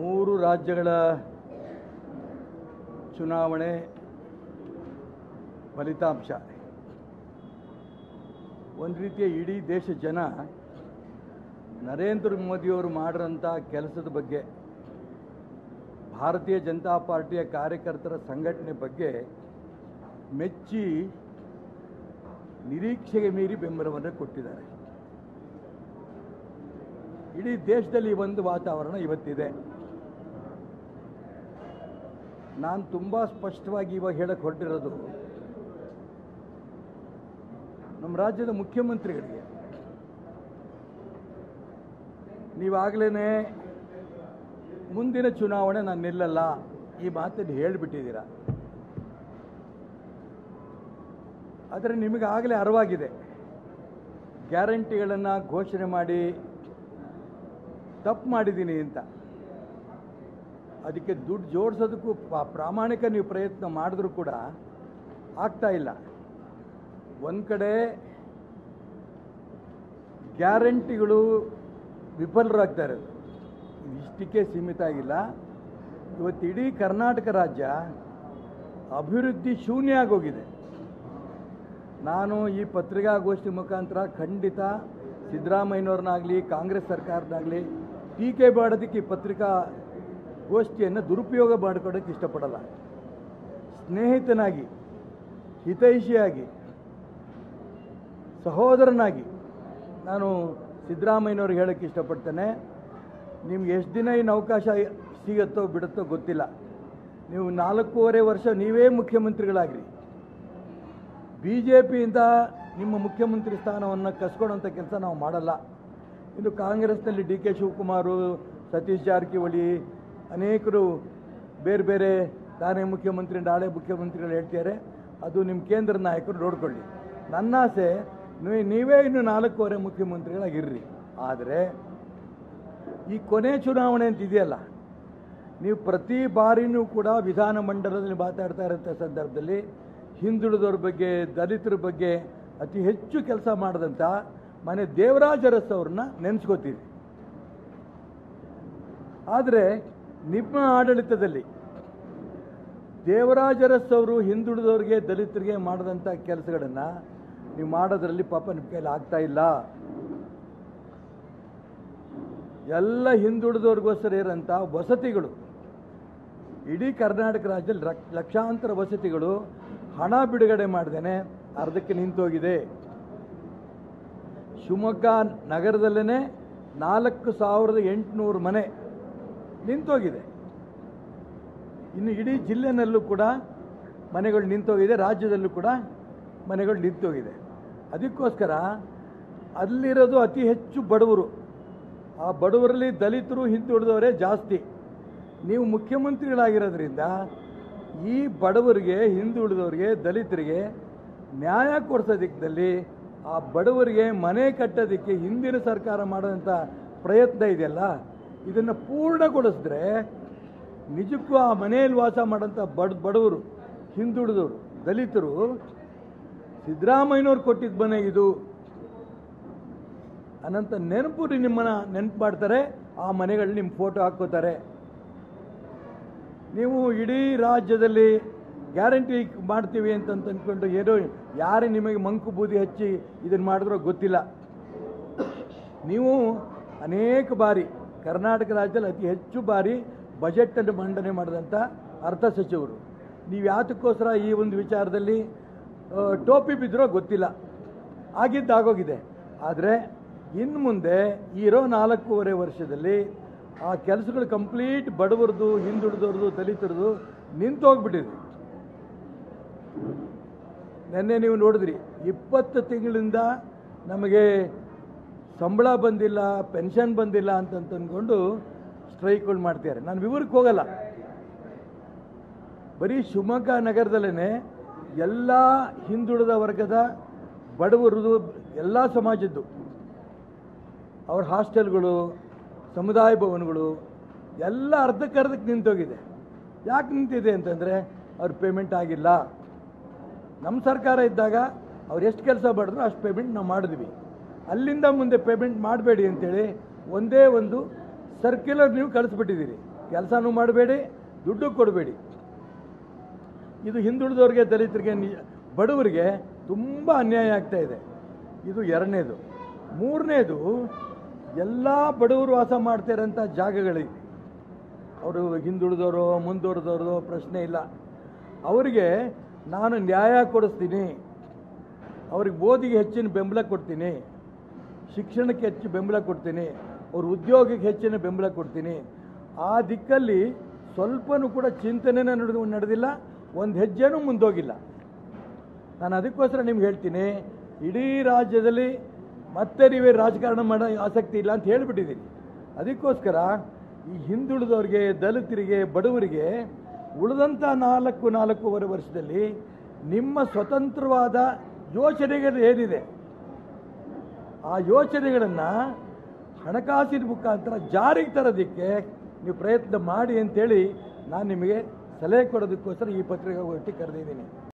ಮೂರು ರಾಜ್ಯಗಳ ಚುನಾವಣೆ ಫಲಿತಾಂಶ ಒಂದು ರೀತಿಯ ಇಡೀ ದೇಶ ಜನ ನರೇಂದ್ರ ಮೋದಿಯವರು ಮಾಡಿರೋಂಥ ಕೆಲಸದ ಬಗ್ಗೆ ಭಾರತೀಯ ಜನತಾ ಪಾರ್ಟಿಯ ಕಾರ್ಯಕರ್ತರ ಸಂಘಟನೆ ಬಗ್ಗೆ ಮೆಚ್ಚಿ ನಿರೀಕ್ಷೆಗೆ ಮೀರಿ ಬೆಂಬಲವನ್ನು ಕೊಟ್ಟಿದ್ದಾರೆ ಇಡೀ ದೇಶದಲ್ಲಿ ಈ ಒಂದು ವಾತಾವರಣ ಇವತ್ತಿದೆ ನಾನು ತುಂಬ ಸ್ಪಷ್ಟವಾಗಿ ಇವಾಗ ಹೇಳಕ್ಕೆ ಹೊರಟಿರೋದು ನಮ್ಮ ರಾಜ್ಯದ ಮುಖ್ಯಮಂತ್ರಿಗಳಿಗೆ ನೀವಾಗಲೇ ಮುಂದಿನ ಚುನಾವಣೆ ನಾನು ನಿಲ್ಲಲ್ಲ ಈ ಮಾತನ್ನು ಹೇಳಿಬಿಟ್ಟಿದ್ದೀರಾ ಆದರೆ ನಿಮಗಾಗಲೇ ಅರಿವಾಗಿದೆ ಗ್ಯಾರಂಟಿಗಳನ್ನು ಘೋಷಣೆ ಮಾಡಿ ತಪ್ಪು ಮಾಡಿದ್ದೀನಿ ಅಂತ ಅದಕ್ಕೆ ದುಡ್ಡು ಜೋಡಿಸೋದಕ್ಕೂ ಪಾ- ಪ್ರಾಮಾಣಿಕ ನೀವು ಪ್ರಯತ್ನ ಮಾಡಿದ್ರೂ ಕೂಡ ಆಗ್ತಾ ಇಲ್ಲ ಒಂದು ಕಡೆ ಗ್ಯಾರಂಟಿಗಳು ವಿಫಲರಾಗ್ತಾ ಇರೋದು ಇದು ಇಷ್ಟಕ್ಕೆ ಸೀಮಿತ ಆಗಿಲ್ಲ ಇವತ್ತು ಇಡೀ ಕರ್ನಾಟಕ ರಾಜ್ಯ ಅಭಿವೃದ್ಧಿ ಶೂನ್ಯ ಆಗೋಗಿದೆ ನಾನು ಈ ಪತ್ರಿಕಾಗೋಷ್ಠಿ ಮುಖಾಂತರ ಖಂಡಿತ ಸಿದ್ದರಾಮಯ್ಯನವ್ರನ್ನಾಗಲಿ ಕಾಂಗ್ರೆಸ್ ಸರ್ಕಾರನಾಗಲಿ ಟೀಕೆ ಮಾಡೋದಕ್ಕೆ ಈ ಪತ್ರಿಕಾ ಗೋಷ್ಠಿಯನ್ನು ದುರುಪಯೋಗ ಮಾಡಿಕೊಳ್ಳೋಕ್ಕೆ ಇಷ್ಟಪಡಲ್ಲ ಸ್ನೇಹಿತನಾಗಿ ಹಿತೈಷಿಯಾಗಿ ಸಹೋದರನಾಗಿ ನಾನು ಸಿದ್ದರಾಮಯ್ಯನವ್ರಿಗೆ ಹೇಳೋಕ್ಕೆ ಇಷ್ಟಪಡ್ತೇನೆ ನಿಮ್ಗೆ ಎಷ್ಟು ದಿನ ಇನ್ನು ಅವಕಾಶ ಸಿಗುತ್ತೋ ಬಿಡುತ್ತೋ ಗೊತ್ತಿಲ್ಲ ನೀವು ನಾಲ್ಕೂವರೆ ವರ್ಷ ನೀವೇ ಮುಖ್ಯಮಂತ್ರಿಗಳಾಗ್ರಿ ಬಿ ಜೆ ಪಿಯಿಂದ ನಿಮ್ಮ ಮುಖ್ಯಮಂತ್ರಿ ಸ್ಥಾನವನ್ನು ಕಸ್ಕೊಳ್ಳೋಂಥ ಕೆಲಸ ನಾವು ಮಾಡಲ್ಲ ಇನ್ನು ಕಾಂಗ್ರೆಸ್ನಲ್ಲಿ ಡಿ ಕೆ ಶಿವಕುಮಾರು ಸತೀಶ್ ಜಾರಕಿಹೊಳಿ ಅನೇಕರು ಬೇರೆ ಬೇರೆ ತಾನೇ ಮುಖ್ಯಮಂತ್ರಿ ನಾಳೆ ಮುಖ್ಯಮಂತ್ರಿಗಳು ಹೇಳ್ತಿದ್ದಾರೆ ಅದು ನಿಮ್ಮ ಕೇಂದ್ರ ನಾಯಕರು ನೋಡ್ಕೊಳ್ಳಿ ನನ್ನ ಆಸೆ ನೀ- ನೀವೇ ಇನ್ನು ನಾಲ್ಕೂವರೆ ಮುಖ್ಯಮಂತ್ರಿಗಳಾಗಿರ್ರಿ ಆದರೆ ಈ ಕೊನೆ ಚುನಾವಣೆ ಅಂತ ಇದೆಯಲ್ಲ ನೀವು ಪ್ರತಿ ಬಾರಿನೂ ಕೂಡ ವಿಧಾನಮಂಡಲದಲ್ಲಿ ಮಾತಾಡ್ತಾ ಇರೋಂಥ ಸಂದರ್ಭದಲ್ಲಿ ಹಿಂದುಳಿದವ್ರ ಬಗ್ಗೆ ದಲಿತರ ಬಗ್ಗೆ ಅತಿ ಹೆಚ್ಚು ಕೆಲಸ ಮಾಡಿದಂಥ ಮನೆ ದೇವರಾಜ ಅರಸ್ ಅವ್ರನ್ನ ನೆನೆಸ್ಕೋತೀವಿ ಆದರೆ ನಿಮ್ಮ ಆಡಳಿತದಲ್ಲಿ ದೇವರಾಜ ಅರಸ್ ಅವರು ಹಿಂದುಳಿದವ್ರಿಗೆ ದಲಿತರಿಗೆ ಮಾಡಿದಂಥ ಕೆಲಸಗಳನ್ನು ನೀವು ಮಾಡೋದ್ರಲ್ಲಿ ಪಾಪ ನಿಮ್ಮ ಕೈಲಿ ಆಗ್ತಾ ಇಲ್ಲ ಎಲ್ಲ ಹಿಂದುಳಿದವ್ರಿಗೋಸ್ಕರ ಇರೋಂಥ ವಸತಿಗಳು ಇಡೀ ಕರ್ನಾಟಕ ರಾಜ್ಯದಲ್ಲಿ ರಕ್- ಲಕ್ಷಾಂತರ ವಸತಿಗಳು ಹಣ ಬಿಡುಗಡೆ ಮಾಡ್ದೇನೆ ಅರ್ಧಕ್ಕೆ ನಿಂತೋಗಿದೆ ಶಿವಮೊಗ್ಗ ನಗರದಲ್ಲೇ ನಾಲ್ಕು ಸಾವಿರದ ಎಂಟುನೂರು ಮನೆ ನಿಂತೋಗಿದೆ ಇನ್ನು ಇಡೀ ಜಿಲ್ಲೆನಲ್ಲೂ ಕೂಡ ಮನೆಗಳು ನಿಂತೋಗಿದೆ ರಾಜ್ಯದಲ್ಲೂ ಕೂಡ ಮನೆಗಳು ನಿಂತೋಗಿದೆ ಅದಕ್ಕೋಸ್ಕರ ಅಲ್ಲಿರೋದು ಅತಿ ಹೆಚ್ಚು ಬಡವರು ಆ ಬಡವರಲ್ಲಿ ದಲಿತರು ಹಿಂದುಳಿದವರೇ ಜಾಸ್ತಿ ನೀವು ಮುಖ್ಯಮಂತ್ರಿಗಳಾಗಿರೋದ್ರಿಂದ ಈ ಬಡವರಿಗೆ ಹಿಂದುಳಿದವರಿಗೆ ದಲಿತರಿಗೆ ನ್ಯಾಯ ಕೊಡಿಸೋದಿಕ್ಕದಲ್ಲಿ ಆ ಬಡವರಿಗೆ ಮನೆ ಕಟ್ಟೋದಕ್ಕೆ ಹಿಂದಿನ ಸರ್ಕಾರ ಮಾಡೋಂಥ ಪ್ರಯತ್ನ ಇದೆಯಲ್ಲ ಇದನ್ನು ಪೂರ್ಣಗೊಳಿಸಿದ್ರೆ ನಿಜಕ್ಕೂ ಆ ಮನೆಯಲ್ಲಿ ವಾಸ ಮಾಡೋಂಥ ಬಡ ಬಡವರು ಹಿಂದುಳಿದವರು ದಲಿತರು ಸಿದ್ದರಾಮಯ್ಯನವ್ರು ಕೊಟ್ಟಿದ್ದ ಮನೆ ಇದು ಅನಂತ ನೆನಪು ನಿಮ್ಮನ್ನ ನೆನಪು ಮಾಡ್ತಾರೆ ಆ ಮನೆಗಳು ನಿಮ್ಮ ಫೋಟೋ ಹಾಕ್ಕೋತಾರೆ ನೀವು ಇಡೀ ರಾಜ್ಯದಲ್ಲಿ ಗ್ಯಾರಂಟಿ ಮಾಡ್ತೀವಿ ಅಂತ ಅಂದ್ಕೊಂಡು ಏನೋ ಯಾರೇ ನಿಮಗೆ ಮಂಕು ಬೂದಿ ಹಚ್ಚಿ ಇದನ್ನು ಮಾಡಿದ್ರೋ ಗೊತ್ತಿಲ್ಲ ನೀವು ಅನೇಕ ಬಾರಿ ಕರ್ನಾಟಕ ರಾಜ್ಯದಲ್ಲಿ ಅತಿ ಹೆಚ್ಚು ಬಾರಿ ಬಜೆಟನ್ನು ಮಂಡನೆ ಮಾಡಿದಂಥ ಅರ್ಥ ಸಚಿವರು ನೀವು ಯಾತಕ್ಕೋಸ್ಕರ ಈ ಒಂದು ವಿಚಾರದಲ್ಲಿ ಆ, ಟೋಪಿ ಬಿದ್ದರೋ ಗೊತ್ತಿಲ್ಲ ಆಗಿದ್ದಾಗೋಗಿದೆ ಆದರೆ ಇನ್ನು ಮುಂದೆ ಇರೋ ನಾಲ್ಕೂವರೆ ವರ್ಷದಲ್ಲಿ ಆ ಕೆಲಸಗಳು ಕಂಪ್ಲೀಟ್ ಬಡವರದು ಹಿಂದುಳಿದವ್ರದ್ದು ದಲಿತರದು ನಿಂತೋಗ್ಬಿಟ್ಟಿದೆ ನಿನ್ನೆ ನೀವು ನೋಡಿದ್ರಿ ಇಪ್ಪತ್ತು ತಿಂಗಳಿಂದ ನಮಗೆ ಸಂಬಳ ಬಂದಿಲ್ಲ ಪೆನ್ಷನ್ ಬಂದಿಲ್ಲ ಅಂತ ಅಂದ್ಕೊಂಡು ಸ್ಟ್ರೈಕ್ಗಳು ಮಾಡ್ತಿದ್ದಾರೆ ನಾನು ವಿವರಕ್ಕೆ ಹೋಗಲ್ಲ ಬರೀ ಶಿವಮೊಗ್ಗ ನಗರದಲ್ಲೇ ಎಲ್ಲ ಹಿಂದುಳಿದ ವರ್ಗದ ಬಡವರದು ಎಲ್ಲ ಸಮಾಜದ್ದು ಅವ್ರ ಹಾಸ್ಟೆಲ್ಗಳು ಸಮುದಾಯ ಭವನಗಳು ಎಲ್ಲ ಅರ್ಧಕ್ಕರ್ಧಕ್ಕೆ ನಿಂತೋಗಿದೆ ಯಾಕೆ ನಿಂತಿದೆ ಅಂತಂದರೆ ಅವ್ರ ಪೇಮೆಂಟ್ ಆಗಿಲ್ಲ ನಮ್ಮ ಸರ್ಕಾರ ಇದ್ದಾಗ ಅವ್ರು ಎಷ್ಟು ಕೆಲಸ ಮಾಡಿದ್ರು ಅಷ್ಟು ಪೇಮೆಂಟ್ ನಾವು ಮಾಡಿದ್ವಿ ಅಲ್ಲಿಂದ ಮುಂದೆ ಪೇಮೆಂಟ್ ಮಾಡಬೇಡಿ ಅಂತೇಳಿ ಒಂದೇ ಒಂದು ಸರ್ಕ್ಯುಲರ್ ನೀವು ಕಳಿಸ್ಬಿಟ್ಟಿದ್ದೀರಿ ಕೆಲಸನೂ ಮಾಡಬೇಡಿ ದುಡ್ಡು ಕೊಡಬೇಡಿ ಇದು ಹಿಂದುಳಿದವ್ರಿಗೆ ದಲಿತರಿಗೆ ನಿ- ಬಡವರಿಗೆ ತುಂಬ ಅನ್ಯಾಯ ಆಗ್ತಾ ಇದೆ ಇದು ಎರಡನೇದು ಮೂರನೇದು ಎಲ್ಲ ಬಡವರು ವಾಸ ಮಾಡ್ತಿರೋಂಥ ಜಾಗಗಳಿವೆ ಅವರು ಹಿಂದುಳಿದವರು ಮುಂದುವರೆದವರು ಪ್ರಶ್ನೆ ಇಲ್ಲ ಅವರಿಗೆ ನಾನು ನ್ಯಾಯ ಕೊಡಿಸ್ತೀನಿ ಅವ್ರಿಗೆ ಓದಿಗೆ ಹೆಚ್ಚಿನ ಬೆಂಬಲ ಕೊಡ್ತೀನಿ ಶಿಕ್ಷಣಕ್ಕೆ ಹೆಚ್ಚು ಬೆಂಬಲ ಕೊಡ್ತೀನಿ ಅವ್ರ ಉದ್ಯೋಗಕ್ಕೆ ಹೆಚ್ಚಿನ ಬೆಂಬಲ ಕೊಡ್ತೀನಿ ಆ ದಿಕ್ಕಲ್ಲಿ ಸ್ವಲ್ಪನೂ ಕೂಡ ಚಿಂತನೆನೇ ನಡೆದು ನಡೆದಿಲ್ಲ ಒಂದು ಹೆಜ್ಜೆನೂ ಮುಂದೋಗಿಲ್ಲ ನಾನು ಅದಕ್ಕೋಸ್ಕರ ನಿಮ್ಗೆ ಹೇಳ್ತೀನಿ ಇಡೀ ರಾಜ್ಯದಲ್ಲಿ ಮತ್ತೆ ನೀವೇ ರಾಜಕಾರಣ ಮಾಡೋ ಆಸಕ್ತಿ ಇಲ್ಲ ಅಂತ ಹೇಳಿಬಿಟ್ಟಿದ್ದೀನಿ ಅದಕ್ಕೋಸ್ಕರ ಈ ಹಿಂದುಳಿದವ್ರಿಗೆ ದಲಿತರಿಗೆ ಬಡವರಿಗೆ ಉಳಿದಂಥ ನಾಲ್ಕು ನಾಲ್ಕೂವರೆ ವರ್ಷದಲ್ಲಿ ನಿಮ್ಮ ಸ್ವತಂತ್ರವಾದ ಯೋಚನೆಗಳು ಏನಿದೆ ಆ ಯೋಚನೆಗಳನ್ನು ಹಣಕಾಸಿನ ಮುಖಾಂತರ ಜಾರಿಗೆ ತರೋದಕ್ಕೆ ನೀವು ಪ್ರಯತ್ನ ಮಾಡಿ ಅಂತೇಳಿ ನಾನು ನಿಮಗೆ ಸಲಹೆ ಕೊಡೋದಕ್ಕೋಸ್ಕರ ಈ ಪತ್ರಿಕಾಗೋಷ್ಠಿ ಕರೆದಿದ್ದೀನಿ